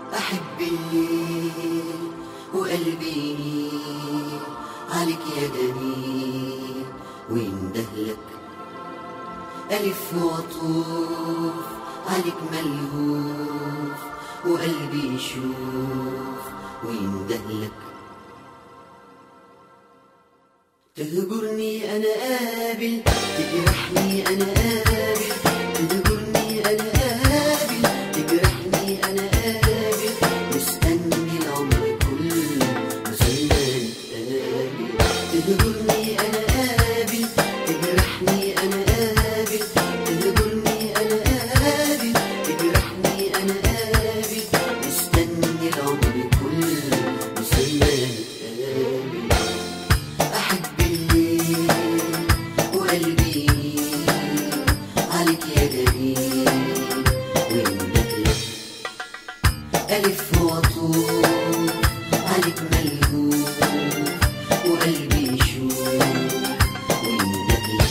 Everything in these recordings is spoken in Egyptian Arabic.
أحب الليل وقلبي يميل عليك يا جميل ويندهلك ألف وأطوف عليك ملهوف وقلبي يشوف ويندهلك تهجرني أنا قابل تجرحني أنا قابل تهجرني أنا قابل تجرحني أنا قابل مستني العمر كله زي ما نتقابل تهجرني أنا قابل تجرحني أنا قابل تهجرني أنا قابل تجرحني أنا قابل مستني العمر كله زي ما نتقابل أحب الليل وقلبي يميل عليك يا جميل ويندهلك ألف وأطوف عليك ملهوف وقلبي يشوف ويندهلك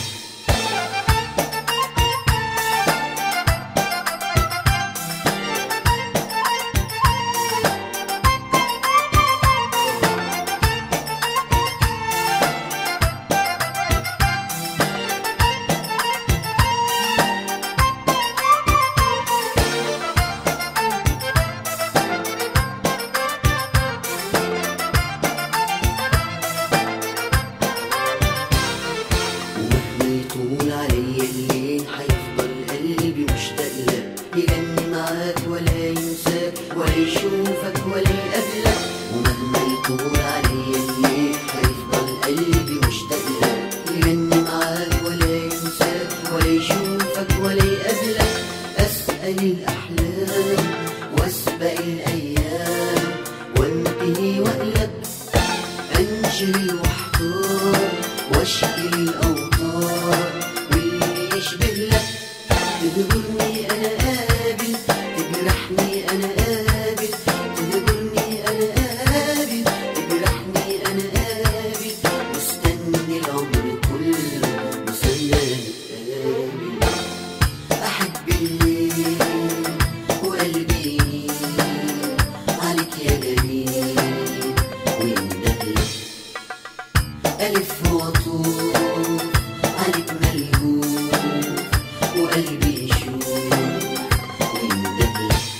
ومهما يطول عليا الليل هيفضل قلبي مشتاق لك يغني معاك ولا ينساك ولا يشوفك ولا يقابلك ومهما يطول عليا الليل هيفضل قلبي مشتاق لك يغني معاك ولا ينساك ولا يشوفك ولا يقابلك أسأل الأحلام وأسبق الأيام وانتهي وأقلب أنشري واحتار واشكي الأوطار واللي يشبه لك تهجرني أنا قابل تجرحني أنا قابل تهجرني أنا قابل تجرحني أنا قابل مستني العمر كله مستني نتقابل أحب الليل وقلبي يميل عليك يا جميل ويندهلك ألف وأطوف عليك ملهوف وقلبي يشوف ويندهلك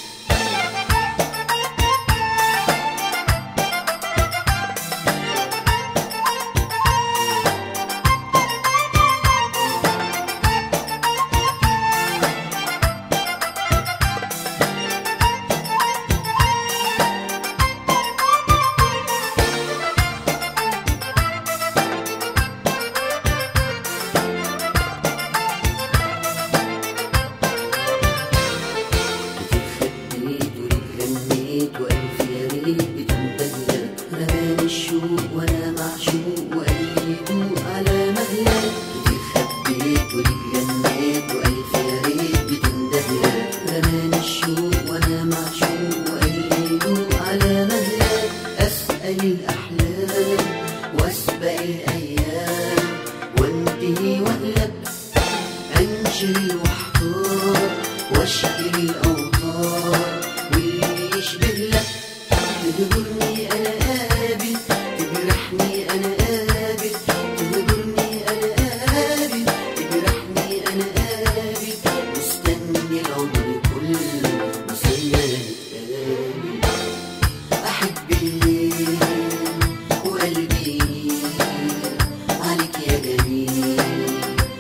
اتخبيت واتغنيت وألف يا ريت بتنتهلك رماني الشوق وأنا معشوق وقلبي يدوق على مهلك اتخبيت واتغنيت وألف يا ريت بتندهلك رماني الشوق وأنا معشوق وقلبي يدوق على مهلك أسأل الأحلام وأسبق الأيام وانتهي وأغلب أنشري واحتار واشكي الأوطار واللي يشبه لك تهجرني أنا قابل تجرحني أنا قابل تهجرني أنا قابل تجرحني أنا قابل مستني العمر كله مستني نتقابل أحب الليل وقلبي يميل عليك يا جميل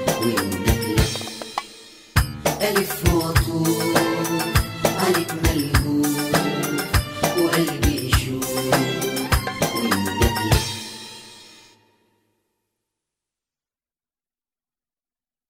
ويندهلك ألف وأطوف عليك ملهوف